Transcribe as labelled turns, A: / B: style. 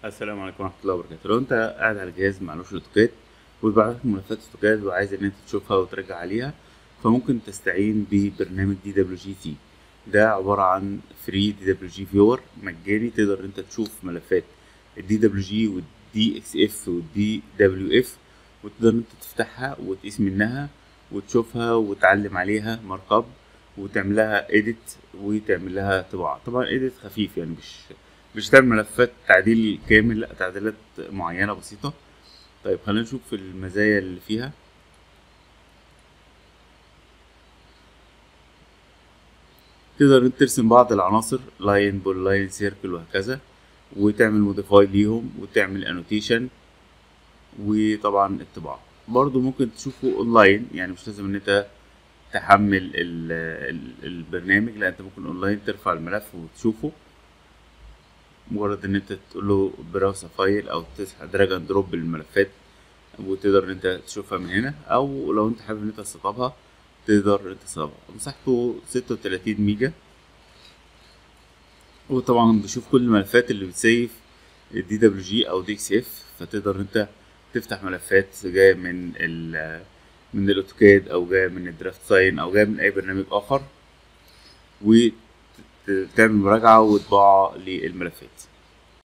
A: السلام عليكم ورحمة الله وبركاته لو انت قاعد على جهاز معلوش اوتوكاد ويبعت لك ملفات اوتوكاد وعايز ان انت تشوفها وترجع عليها فممكن تستعين ببرنامج دي دبليو جي سي ده عبارة عن فري دي دبليو جي فيور مجاني تقدر انت تشوف ملفات الدي دبليو جي والدي اكس اف والدي دبليو اف وتقدر انت تفتحها وتقيس منها وتشوفها وتعلم عليها مارك اب وتعملها اديت وتعمل لها طباعة طبعا اديت خفيف يعني مش مش تعمل ملفات تعديل كامل لا تعديلات معينة بسيطة طيب خلينا نشوف المزايا اللي فيها تقدر انت ترسم بعض العناصر لاين بول لاين سيركل وهكذا وتعمل موديفاي ليهم وتعمل انوتيشن وطبعا الطباعة برضو ممكن تشوفه اونلاين يعني مش لازم ان انت تحمل ال ال البرنامج لا انت ممكن اونلاين ترفع الملف وتشوفه مجرد ان انت تقول له براوس فايل او تسحب دراج اند دروب الملفات وتقدر ان انت تشوفها من هنا او لو انت حابب ان انت تسطبها تقدر انت تسطبها مساحته ستة وتلاتين ميجا وطبعا بيشوف كل الملفات اللي بتسيف دي دبليو جي او دي اكس اف فتقدر انت تفتح ملفات جايه من ال من الاوتوكاد او جايه من الدرافت ساين او جايه من اي برنامج اخر وتعمل مراجعه وطباعه للملفات